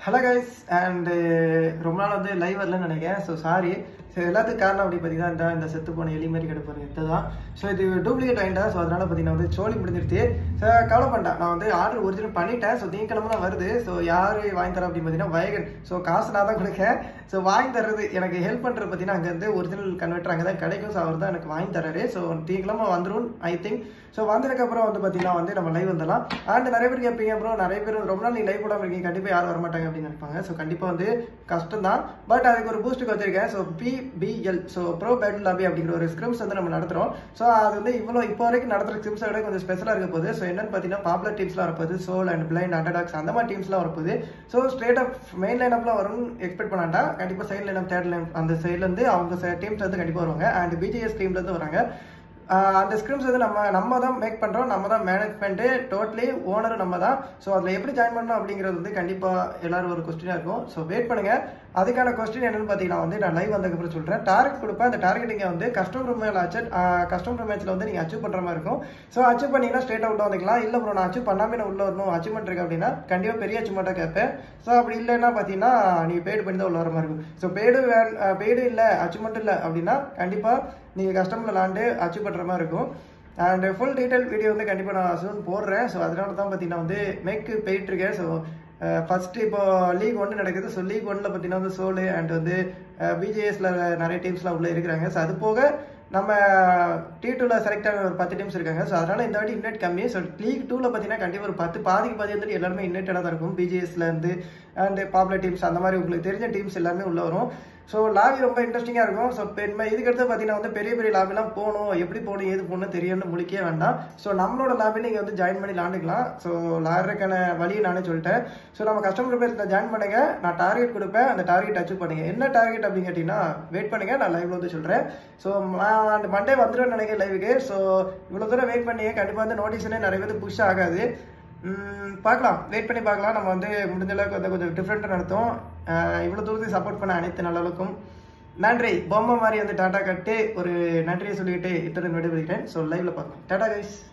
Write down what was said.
hello guys and ரொம்ப நாள் வந்து லைவ் வரலன்னு நினைக்கிறேன் ஸோ சாரி ஸோ எல்லாத்துக்கும் காரணம் அப்படி பார்த்தீங்கன்னா இந்த இந்த செத்து போன எலி மாதிரி கிடப்பாரு இதுதான் ஸோ இது டூப்ளிகேட் ஆகிட்டா ஸோ அதனால பார்த்தீங்கன்னா வந்து சோழி முடிஞ்சிருச்சு ஸோ கவலை பண்ணிட்டேன் நான் வந்து ஆர்டர் ஒரிஜினல் பண்ணிட்டேன் ஸோ திங்கக்கிழமை தான் வருது ஸோ யார் வாங்கி தரேன் அப்படின்னு பார்த்தீங்கன்னா வயகன் ஸோ காசு நான் தான் கொடுக்கேன் ஸோ வாங்கி தர்றது எனக்கு ஹெல்ப் பண்ணுறது பார்த்தீங்கன்னா அங்கேருந்து ஒரிஜினல் கன்வெர்ட்டர் அங்கே தான் கிடைக்கும் ஸோ அவர் தான் எனக்கு வாங்கி தராரு ஸோ திங்கக்கிழமை வந்துடும் ஐ திங்க் ஸோ வந்ததுக்கப்புறம் வந்து பார்த்தீங்கன்னா வந்து நம்ம லைவ் வந்துடலாம் அண்ட் நிறைய பேர் கேட்பீங்க அப்புறம் நிறைய பேர் ரொம்ப நாள் நீ லைவ் போடாமல் இருக்கீங்க கண்டிப்பாக யாரும் வரமாட்டாங்க அப்படின்னு நினைப்பாங்க ஸோ கண்டிப்பாக வந்து கஷ்டம் தான் பட் அதுக்கு ஒரு பூஸ்ட்டுக்கு வச்சிருக்கேன் so BPL so bro battle lobby அப்படிங்கிற ஒரு ஸ்கிரிம்ஸ் வந்து நம்ம நடத்துகிறோம் ஸோ அது வந்து இவ்வளோ இப்போ வரைக்கும் நடத்துகிற ஸ்கிரிம்ஸை விட கொஞ்சம் ஸ்பெஷலாக இருக்க போகுது ஸோ என்னன்னு பார்த்தீங்கன்னா பாப்புலர் டீம்ஸ்லாம் வரப்போகுது சோல் அண்ட் பிளைண்ட் அண்டர்டாக்ஸ் அந்த மாதிரி டீம்ஸ்லாம் வரப்போகுது ஸோ ஸ்ட்ரேட் அப் மெயின் லைனப்லாம் வரும்னு எக்ஸ்பெக்ட் பண்ணாண்டா கண்டிப்பாக சைட் லைனப் தேர்ட் லைன் அந்த சைட்லேருந்து அவங்க டீம்ஸ் வந்து கண்டிப்பாக வருவாங்க அண்ட் பிஜிஎஸ் டீம்லேருந்து வராங்க ஆஹ் அந்த ஸ்கிரிப்ட்ஸ் வந்து நம்ம நம்ம தான் மேக் பண்ணுறோம் நம்ம தான் மேனேஜ்மெண்ட்டு டோட்டலி ஓனரும் நம்ம தான் ஸோ அதில் எப்படி ஜாயின் பண்ணணும் அப்படிங்கிறது வந்து கண்டிப்பாக எல்லாரும் ஒரு கொஸ்டினாக இருக்கும் ஸோ வெயிட் பண்ணுங்கள் அதுக்கான கொஸ்டின் என்னன்னு பார்த்தீங்கன்னா வந்து நான் லைவ் வந்ததுக்கப்புறம் சொல்கிறேன் டார்கெட் கொடுப்பேன் அந்த டார்கெட்டிங்கை வந்து கஸ்டமர் மேலே அச்சீவ் கஸ்டமர் மேட்ச்சில் வந்து நீங்கள் அச்சீவ் பண்ணுற மாதிரி இருக்கும் ஸோ அச்சீவ் பண்ணிங்கன்னா ஸ்ட்ரெயிட் அவுட் வந்துக்கலாம் இல்லை ப்ரோ நான் அச்சீவ் பண்ணாமல் நான் உள்ள வரணும் அச்சீவ்மெண்ட் இருக்கு அப்படின்னா கண்டிப்பாக பெரிய அச்சீவ்மெண்ட்டாக கேட்பேன் ஸோ அப்படி இல்லைன்னா பார்த்தீங்கன்னா நீங்கள் பெய்டு பண்ணி தான் உள்ள வர மாதிரி இருக்கும் ஸோ பெய்டு வே பெய்டு இல்லை அச்சீவ்மெண்ட் இல்லை அப்படின்னா கண்டிப்பாக நீங்கள் கஸ்டமர் விளாண்டு அச்சீவ் பண்ணுற மாதிரி இருக்கும் அண்ட் ஃபுல் டீட்டெயில் வீடியோ வந்து கண்டிப்பாக நான் சூன் போடுறேன் ஸோ அதனால தான் பார்த்தீங்கன்னா வந்து மேக்கு போயிட்டுருக்கேன் ஸோ ஃபஸ்ட்டு இப்போ லீக் ஒன்று நடக்குது ஸோ லீக் ஒன்றில் பார்த்தீங்கன்னா வந்து சோலு அண்ட் வந்து பிஜேஎஸில் நிறைய டீம்ஸ்லாம் உள்ளே இருக்கிறாங்க ஸோ அது போக நம்ம டி டூவில் செலக்ட் ஆகிற ஒரு பத்து டீம்ஸ் இருக்காங்க ஸோ அதனால் இந்த வாட்டி இன்வெட் கம்மி ஸோ லீக் டூவில் பார்த்தீங்கன்னா கண்டிப்பாக ஒரு பத்து பாதிக்கு பாதி வந்துட்டு எல்லாருமே இன்வெட்டடாக தான் இருக்கும் பிஜிஎஸ்லேருந்து அண்ட் பாப்புலர் டீம்ஸ் அந்த மாதிரி உங்களுக்கு தெரிஞ்ச டீம்ஸ் எல்லாமே உள்ளே வரும் ஸோ லாபி ரொம்ப இன்ட்ரெஸ்டிங்காக இருக்கும் ஸோ பெண்மை இதுக்கடுத்து பார்த்தீங்கன்னா வந்து பெரிய பெரிய லாபிலாம் போகணும் எப்படி போகணும் ஏது போகணும் தெரியும்னு முழிக்கவே வேண்டாம் ஸோ நம்மளோட லாபி நீங்கள் வந்து ஜாயின் பண்ணி விளாண்டுக்கலாம் ஸோ விளாட்றதுக்கான வழியை நானே சொல்லிட்டேன் ஸோ நம்ம கஸ்டமர் பேர்ஸில் ஜாயின் பண்ணுங்க நான் டார்கெட் கொடுப்பேன் அந்த டார்கெட் அச்சீவ் பண்ணுங்க என்ன டார்கெட் அப்படின்னு கேட்டிங்கன்னா வெயிட் பண்ணுங்க நான் லைவ்ல வந்து சொல்கிறேன் ஸோ அந்த மண்டே வந்துடும் நினைக்கிறேன் லைவுக்கு ஸோ இவ்வளோ தூரம் வெயிட் பண்ணி கண்டிப்பாக வந்து நோட்டீஸ்னே நிறைய பேர் புஷ் ஆகாது ம், பார்க்கலாம் வெயிட் பண்ணி பார்க்கலாம் நம்ம வந்து முடிஞ்ச அளவுக்கு வந்து கொஞ்சம் டிஃப்ரெண்ட்டாக நடத்தும் இவ்வளோ தூரத்துக்கு சப்போர்ட் பண்ண அனைத்து நல்லவளுக்கும் நன்றி பொம்மை மாதிரி வந்து டாட்டா கட்டு ஒரு நன்றியை சொல்லிக்கிட்டு இத்தனை விடைபெறுகிறேன் ஸோ லைவ்ல பார்க்கலாம் டாடா கைஸ்